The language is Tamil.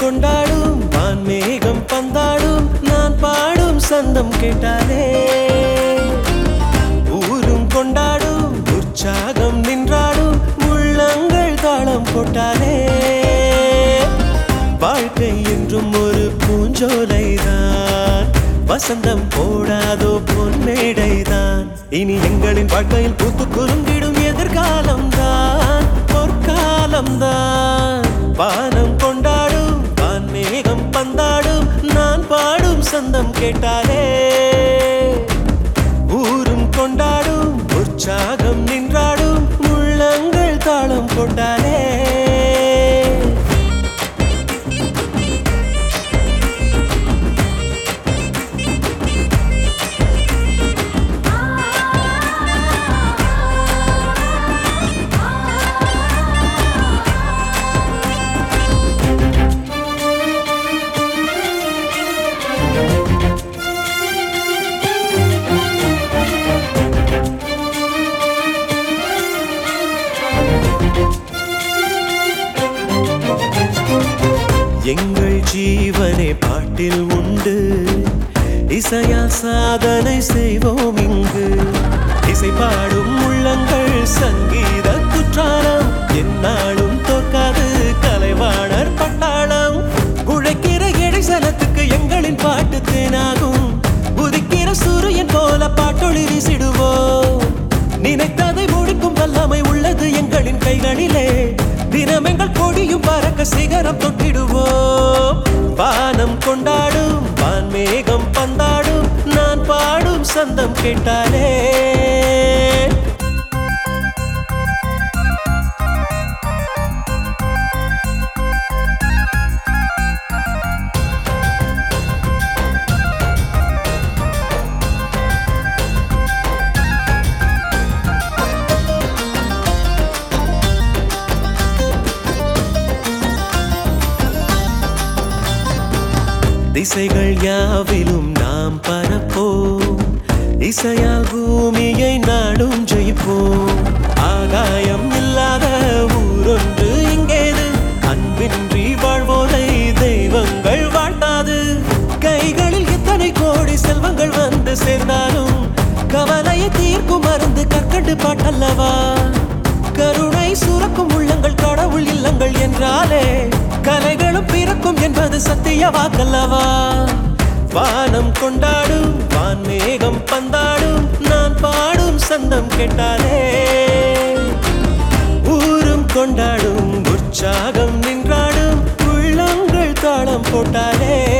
கொண்டாடும் வான்மேகம் பந்தாடும் நான் பாடும் சந்தம் கேட்டாலே ஊரும் கொண்டாடும் உற்சாகம் நின்றாடும் உள்ளங்கள் தாளம் போட்டாலே வாழ்க்கை என்றும் ஒரு பூஞ்சோலைதான் வசந்தம் போடாதோ பொன்மேடைதான் இனி எங்களின் வாழ்க்கையில் பூத்து குறுங்கிடும் எதிர்காலம் தான் பொற்காலம் தான் வானம் கொண்டாடும் வான்மேகம் பந்தாடும் நான் பாடும் சந்தம் கேட்டாலே ஊரும் கொண்டாடும் உற்சாகம் நின்றாடும் உள்ளங்கள் தாளம் கொண்டாலே எங்கள் ஜீவனே பாட்டில் உண்டு இசையா சாதனை செய்வோம் இங்கு இசை பாடும் உள்ளங்கள் சங்கீத குற்றாலம் எந்நாளும் தோற்காது கலைவாணர் பட்டாளம் உழைக்கிற இடைசலத்துக்கு எங்களின் பாட்டு தேனாகும் உதிக்கிற சூரியன் போல பாட்டொளி வீசிடுவோம் நினைத்ததை முடிக்கும் வல்லமை உள்ளது எங்களின் கைகளிலே தினம் எங்கள் கொடியும் பறக்க சிகரம் தொட்டிடுவோம் வானம் கொண்டாடும் வான்மேகம் பந்தாடும் நான் பாடும் சந்தம் கேட்டாலே திசைகள் யாவிலும் நாம் பரப்போம் இசையால் பூமியை நாடும் ஜெயிப்போம் ஆகாயம் இல்லாத ஊரொன்று இங்கேது அன்பின்றி வாழ்வோதை தெய்வங்கள் வாழ்த்தாது கைகளில் எத்தனை கோடி செல்வங்கள் வந்து சேர்ந்தாலும் கவலையை தீர்க்கும் மருந்து கற்கண்டு பாட்டல்லவா கருணை சுரக்கும் உள்ளங்கள் கடவுள் இல்லங்கள் என்றாலே கலைகளும் பிறக்கும் என்பது சத்திய வாக்கல்லவா வானம் கொண்டாடும் வான்மேகம் பந்தாடும் நான் பாடும் சந்தம் கேட்டாலே ஊரும் கொண்டாடும் உற்சாகம் நின்றாடும் உள்ளங்கள் தாளம் போட்டாலே